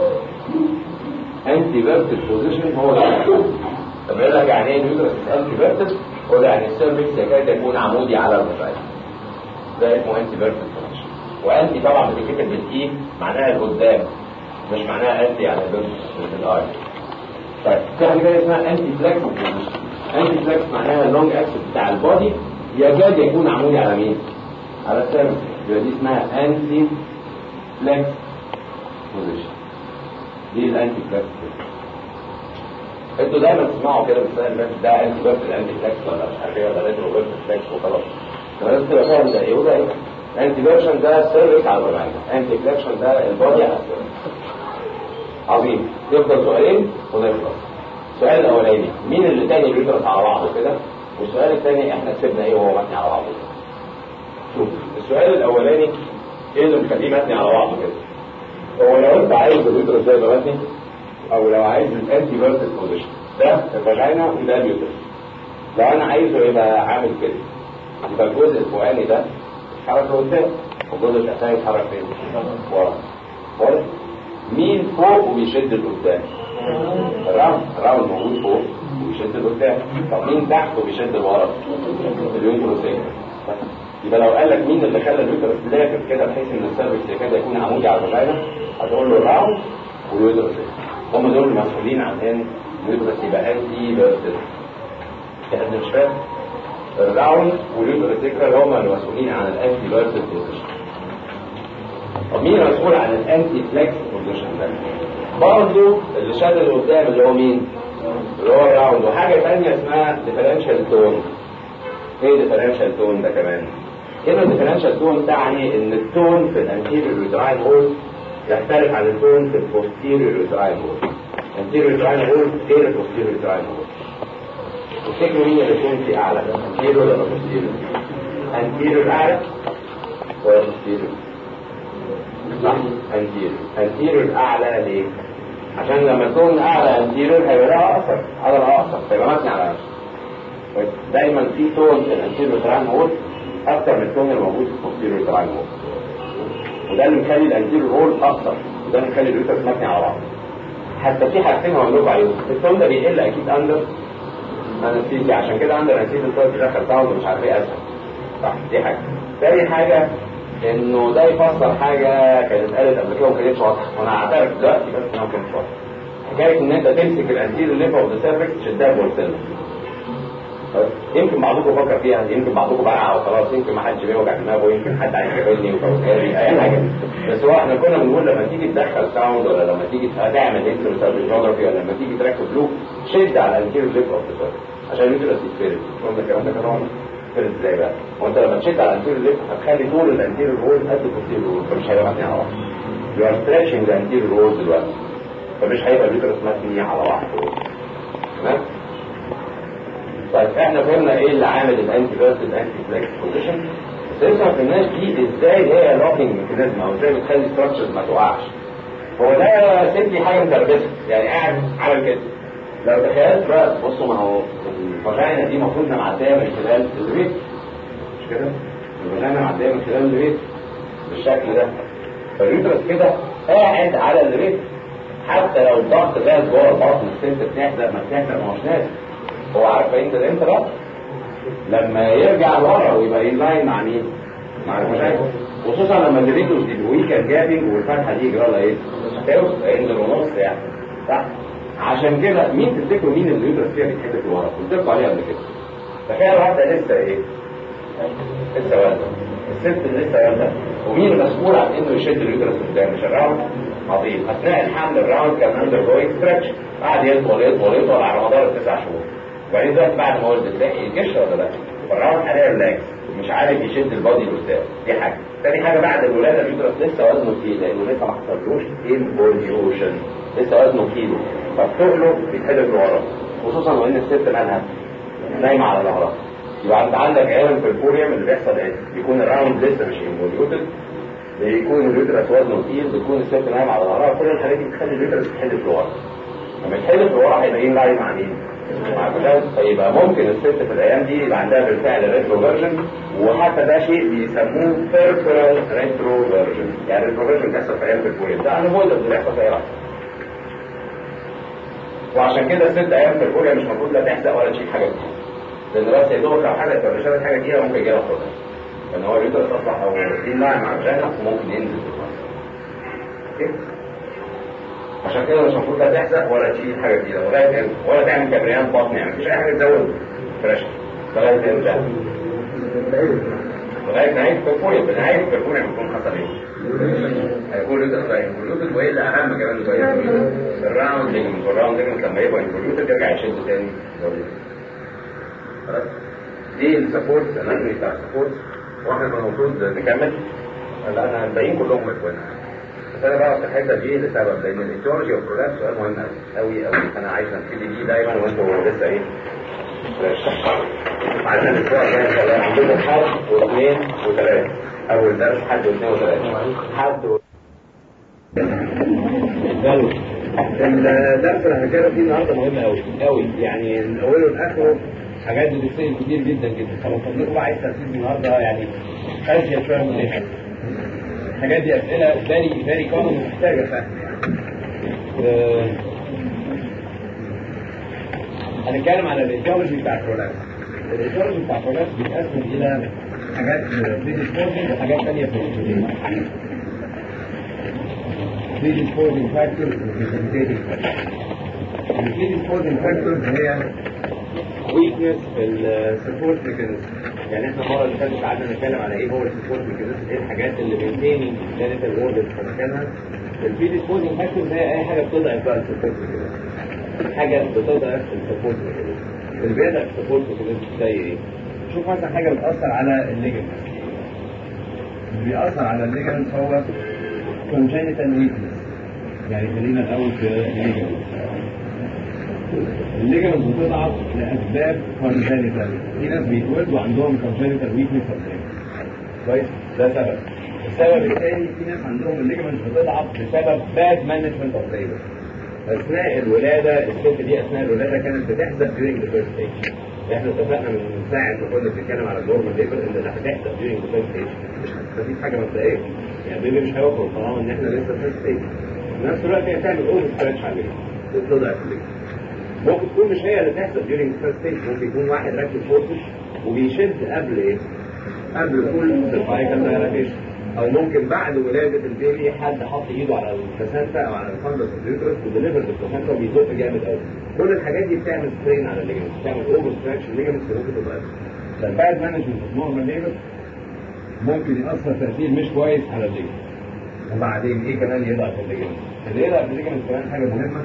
انتي فيرتد بوزيشن هو ده طب يقول لك يعني ايه اليوترس انتي فيرتد هو ده يعني السيرفكس يكاد يكون عمودي على الفيرتيكال ده اسمه انتي فيرتد بوزيشن وانتي طبعا بتتكتب بالاي معناها لقدام مش معناها انتي على الاي طيب في حاجه كده اسمها انتي فلكس انتي فلكس معناها اللونج اكسس بتاع البودي يكاد يكون عمودي على مين؟ على السيرفكس يبقى دي اسمها انتي فلكس بوزيشن دي الانتي فلكس انتوا دايما تسمعوا كده بتلاقي الناس ده انتي فلكس الانتي فلكس ولا مش عارف ايه ولا ريترو فلكس وخلاص لازم تبقى فاهم ده ايه وده ايه انتي فلكشن ده السيرفكس على الرمانة انتي فلكشن ده البودي على السيرفكس عظيم يفضل سؤالين ونخلص السؤال الاولاني مين اللي تاني بيدرس على بعضه كده والسؤال الثاني احنا كسبنا ايه وهو مبني على بعضه شوف السؤال الاولاني ايه اللي مخليه مبني على بعضه كده هو لو انت عايز اليوترس زي ما مبني او لو عايز الانتي فيرتس بوزيشن ده الفاجينا وده اليوترس لو انا عايزه يبقى عامل كده يبقى الجزء الفوقاني ده يتحرك لقدام والجزء الاساسي يتحرك فين؟ ورا واضح؟ مين فوق وبيشد لقدام؟ الراوند الراوند موجود فوق وبيشد لقدام طب مين تحت وبيشد لورا؟ اليوتروسين يبقى لو قال لك مين اللي خلى اليوترس لافف كده بحيث ان السيرفكس يكاد يكون عمودي على الفاجينا هتقول له الراوند واليوتروسين هم دول المسؤولين عن ان اليوترس يبقى انتي فيرتس في حد مش فاهم؟ الراوند واليوتروسيكرال هم المسؤولين عن الانتي فيرتس بوزيشن طب مين المسؤول عن الانتي فلكس بوزيشن ده؟ برضه اللي شاد قدام اللي هو مين؟ اللي هو الراوند وحاجه ثانيه اسمها ديفرنشال تون ايه ديفرنشال تون ده كمان؟ كلمه ديفرنشال تون تعني ان التون في الانتيريور يوتراين هول يختلف عن التون في البوستيريور يوتراين هول الانتيريور يوتراين هول غير البوستيريور يوتراين هول تفتكروا مين اللي يكون في اعلى؟ انتيريور ولا بوستيريور؟ انتيريور اعلى ولا بوستيريور؟ صح انتيريور انتيريور اعلى ليه؟ عشان لما تكون اعلى انتيريور هيبقى لها اثر عضله اقصر هيبقى مبني على نفسه دايما في تون في الانتيريور تراين هول اكتر من التون الموجود في البوستيريور تراين هول وده اللي مخلي الانتيريور هول اقصر وده اللي مخلي اليوترس مبني على بعض حتى في حاجتين هقول لكم عليهم التون ده بيقل اكيد اندر انستيزيا عشان كده اندر انستيزيا التون بيدخل ساوند ومش عارف ايه اسهل صح دي حاجه تاني حاجه انه ده يفسر حاجه كانت قالت قبل كده وما كانتش واضحه وانا هعترف دلوقتي بس انها ما كانتش واضحه حكايه ان انت تمسك الانتيريور ليف اوف ذا سيرفكس تشدها بورسلة يمكن بعضكم فكر فيها يمكن بعضكم بقى وخلاص يمكن ما حدش بيوجع دماغه يمكن حد عايز يقولني وكوكاري اي حاجه بس هو احنا كنا بنقول لما تيجي تدخل ساوند ولا لما تيجي تعمل انتروسيرفيجرافي ولا لما تيجي تركب لوب شد على الانتيريور ليف اوف ذا سيرفكس عشان اليوترس يتفرد قلنا الكلام ده كان يتفرد ازاي بقى؟ وانت لما تشد على الانتيريور ليف هتخلي طول الانتيريور رول قد البوستيريور رول فمش هيبقى مبني على بعض يو ار ستريتشنج ذا انتيريور رول دلوقتي فمش هيبقى اليوترس مبني على بعض تمام؟ طيب احنا فهمنا ايه اللي عامل الانتي فيرسز انتي فلكس بوزيشن بس لسه ما فهمناش دي ازاي هي لوكينج ميكانيزم او ازاي بتخلي ستراكشرز ما تقعش هو ده سيبلي حاجه متربسه يعني قاعد عامل كده لو تخيلت بقى بصوا ما هو الفاجينا دي المفروض انها معديه من خلال الريت مش كده؟ الفاجينا معديه من خلال الريت بالشكل ده فاليوترس كده قاعد على الريت حتى لو الضغط زاد جوه البطن الست بتحزق ما بتحزق ما هوش نازل هو عارف انت ده امتى بقى لما يرجع لورا ويبقى ان لاين مع مين مع الفاجينا خصوصا لما الريتوس دي ويكند جابنج والفتحه دي يجرى لها ايه توسع ينزل ونص يعني صح عشان كده مين تفتكروا مين اللي يدرس فيها بيتحدث لورا قلت لكم عليها قبل كده تخيل واحده لسه ايه لسه والده الست اللي لسه والده ومين المسؤول عن انه يشد اليوترس قدام مش الراوند عظيم اثناء الحمل الراوند كان اندر جوينج ستريتش قعد يطول يطول يطول على مدار التسع شهور وبعدين دلوقتي بعد ما ولد تلاقي الجيش ولا لا فالراوند حاليا ريلاكس مش عارف يشد البادي لقدام دي حاجه تاني حاجه بعد الولاده اليوترس لسه وزنه تقيل لانه لسه ما حصلوش انفوليوشن لسه وزنه كيلو فبتقله بيتحدف لورا خصوصا وان الست مالها نايمه على ظهرها يبقى انت عندك عالم في الفوريوم اللي بيحصل ايه؟ بيكون الراوند لسه مش انفوليوتد بيكون اليوترس وزنه تقيل بتكون الست نايمه على ظهرها كل الحاجات دي بتخلي اليوترس يتحدف لورا لما يتحدث ورا هيبقى ايه لاين مع مين؟ مع الجداد فيبقى ممكن الست في الايام دي يبقى عندها بالفعل ريترو فيرجن وحتى ده شيء بيسموه بيرسونال ريترو فيرجن يعني الريترو فيرجن بيحصل في ايام الكويت ده انا مولد بيحصل في اي لحظه وعشان كده الست ايام في الكوريا مش المفروض لا تحزق ولا تشيل حاجه جديده لان بس يا دوبك لو حدث ولا شافت حاجه جديده ممكن يجي لها خطر لان هو يقدر يصلح او يلاين مع الجنة وممكن ينزل في المصر عشان كده مش المفروض لا تحزق ولا تشيل حاجه جديده ولا تعمل ولا تعمل كبريان بطن يعني مفيش اي حاجه تزود فريش لغايه امتى؟ لغايه نهايه الكوريا بنهايه الكوريا بيكون حصل ايه؟ هيكون لوتس راين واللوتس وايه اللي اهم كمان شويه الراوند ليجمنت والراوند ليجمنت لما يبقى انفوليوتد يرجع يشد تاني خلاص دي السبورت الاناتومي بتاع السبورت واحنا كنا المفروض نكمل لا انا الباقيين كلهم اخوانا بس انا بقى في الحته دي لسبب لان الايتيولوجي اوف برولابس سؤال مهم قوي قوي انا عايز ابتدي بيه دايما وانتوا لسه ايه عندنا الاسبوع الجاي ان شاء الله عندنا حد واثنين وثلاثه اول درس حد واثنين وثلاثه حد و... الدرس اللي هنتكلم فيه النهارده مهم قوي قوي يعني من اوله لاخره حاجات بتتسال كتير جدا جدا فلو فضلكم بقى عايز تركيز النهارده يعني اشياء شويه من الاخر الحاجات دي اسئله فيري فيري كومن محتاجه فهم يعني هنتكلم على الايديولوجي بتاع الرولابس الايديولوجي بتاع الرولابس بيتقسم الى حاجات بريديسبوزنج وحاجات ثانيه في الانسولين predisposing factors precipitating factors. predisposing factors هي weakness في السبورت ميكانيزم يعني احنا المره اللي فاتت قعدنا نتكلم على ايه هو السبورت ميكانيزم ايه الحاجات اللي بينتيننج جينيتال اوردرز في مكانها البريديسبوزنج فاكتورز هي اي حاجه بتضعف بقى السبورت ميكانيزم حاجه بتضعف السبورت ميكانيزم اللي بيضعف السبورت ميكانيزم زي ايه؟ شوف مثلا حاجه بتاثر على الليجمنت اللي بيأثر على الليجمنت هو congenital weakness يعني خلينا الاول في الليجمنت الليجمنت بتضعف لاسباب congenital في ناس بيتولدوا عندهم congenital weakness of limb كويس ده سبب السبب الثاني في ناس عندهم الليجمنت بتضعف بسبب bad management of labor اثناء الولاده الست دي اثناء الولاده كانت بتحزق during the first stage احنا اتفقنا من ساعه ما كنا بنتكلم على النورمال ليبر ان اللي هتحزق during the first stage مش هتستفيد حاجه مبدئيه يعني البيبي مش هيخرج طالما ان احنا لسه في ستيج في نفس الوقت هي تعمل اوفر ستريتش عليه تضعف الليج ممكن تكون مش هي اللي تحصل during the first stage ممكن يكون واحد راكب فورسش وبيشد قبل ايه؟ قبل كل سيرفايكال دايلاتيشن او ممكن بعد ولاده البيبي حد حط ايده على البلاسنتا او على الفندس اليوترس وديليفر البلاسنتا وبيزق جامد قوي كل الحاجات دي بتعمل سترين على الليجمنت بتعمل اوفر ستريتش الليجمنت ممكن تضعف فالباد مانجمنت اوف نورمال ليبر ممكن يأثر تأثير مش كويس على الليجمنت وبعدين ايه كمان يضعف الليجمنت اللي يضعف الليجمنت كمان حاجه مهمه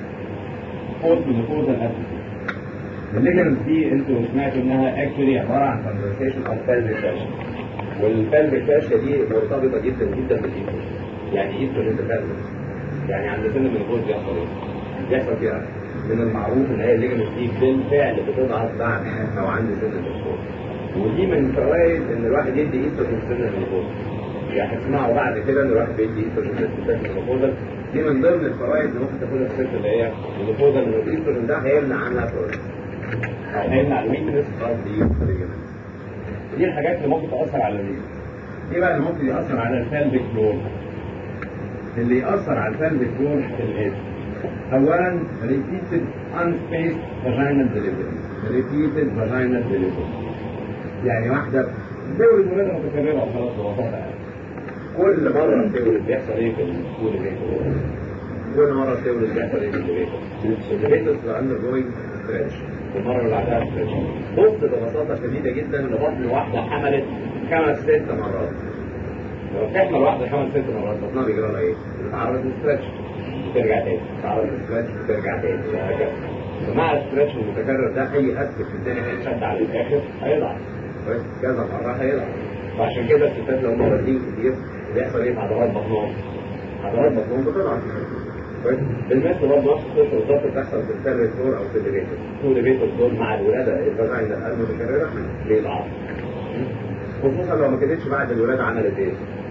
فوت مينوبوزال اتيتيود الليجمنت دي انتوا سمعتوا انها اكشولي عباره عن كونفرسيشن اوف pelvic fascia والبلفيك فاشيا دي مرتبطه جدا جدا بالايستروجين يعني ايستروجين ديبندنس يعني عند سن المينوبوز بيحصل ايه؟ بيحصل فيها من المعروف ان هي الليجمنت دي بالفعل بتضعف بعد او عند سن المينوبوز ودي من فوائد ان الواحد يدي ايستروجين في سن المينوبوز يعني هتسمعوا بعد كده ان الواحد بيدي ايستروجين في سن المينوبوز دي من ضمن الفوائد اللي ممكن تاخدها الست اللي هي المينوبوز ان الايستروجين ده هيمنع عنها فوائد او هيمنع الويكنس اوف ذا دي الحاجات اللي ممكن تاثر على الليل ايه بقى اللي ممكن ياثر على الفالفيك فلور اللي ياثر على الفالفيك فلور الايه اولا repeated unspaced vaginal delivery repeated vaginal delivery يعني واحده تولد ولاده متكرره وخلاص ببساطه يعني كل مره تولد بيحصل ايه في الكول بيتر كل مره تولد بيحصل ايه في البيتر البيتر اندر جوينج ستريتش المره اللي بعدها ستريتش بص ببساطه شديده جدا لبطن واحده حملت خمس ست مرات لو بتحمل واحده خمس ست مرات بطنها بيجرى لها ايه؟ بتتعرض للستريتش ترجع تاني تتعرض للستريتش ترجع تاني وهكذا فمع الستريتش المتكرر ده اي اسك في الدنيا هيتشد على الاخر هيضعف بس كذا مره هيضعف فعشان كده الستات لو هم واخدين كتير بيحصل ايه في عضلات بطنهم؟ عضلات بطنهم بتضعف بالمثل برضه نفس القصه بالظبط بتحصل في السيرفيس دور او في الليفيتور تو ليفيتور دول مع الولاده الفاجينا المتكرره بيضعف خصوصا لو ما كانتش بعد الولاده عملت ايه؟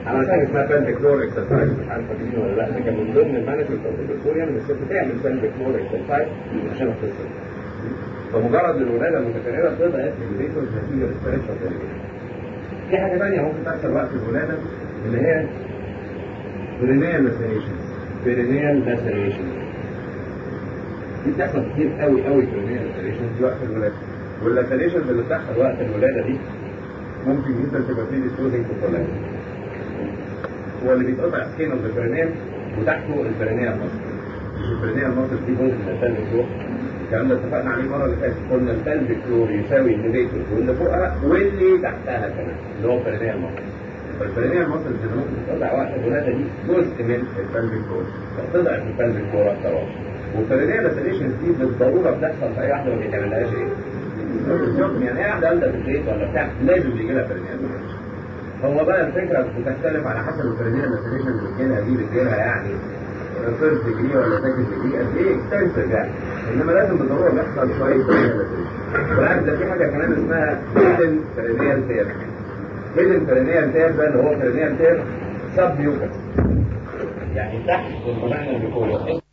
عمل حاجه اسمها بلفيك فلور اكسرسايز مش عارف فاكرين ولا لا ده كان من ضمن المانجمنت اوف الدكتور يعني الست تعمل بلفيك فلور اكسرسايز عشان تفصل فمجرد الولاده المتكرره بتبقى اكتيفيتور نتيجه للستريتش في حاجه ثانيه ممكن تحصل وقت الولاده اللي هي برينيال لاسيريشن برينيال لاسيريشن دي بتحصل كتير قوي قوي برينيال لاسيريشن في وقت الولاده واللاسيريشن اللي بتحصل وقت الولاده دي ممكن جدا تبقى فيه ديستوزنج كولاج هو اللي بيتقطع سكين اوف البرينيال وتحته البرينيال مصر مش البرينيال مصر دي جزء من البلفيك فلور الكلام ده اتفقنا عليه المره اللي فاتت قلنا البلفيك فلور يساوي الليفيتور واللي فوقها واللي تحتها كمان اللي هو البرينيال مصر فالبرينيال مصر اللي ممكن تقطع وقت الولاده دي جزء من البلفيك فلور فتضعف البلفيك فلور اكتر واكتر والبرينيال لاسيليشن دي بالضروره بتحصل في اي واحده ما بيتعملهاش ايه؟ يعني اي واحده قاعده في البيت ولا بتاع لازم بيجي لها برينيال هو بقى الفكره بتختلف على حسب البرينيال لاسيليشن اللي بتجيلها دي بتجيلها يعني فيرست ديجري ولا سكند ديجري قد ايه اكستنسيف يعني انما لازم بالضروره بيحصل شويه برينيال لاسيليشن بالعكس ده في حاجه كمان اسمها هيدن برينيال تير هيدن برينيال تير ده اللي هو برينيال تير سب ميوكس يعني تحت المعنى اللي جوه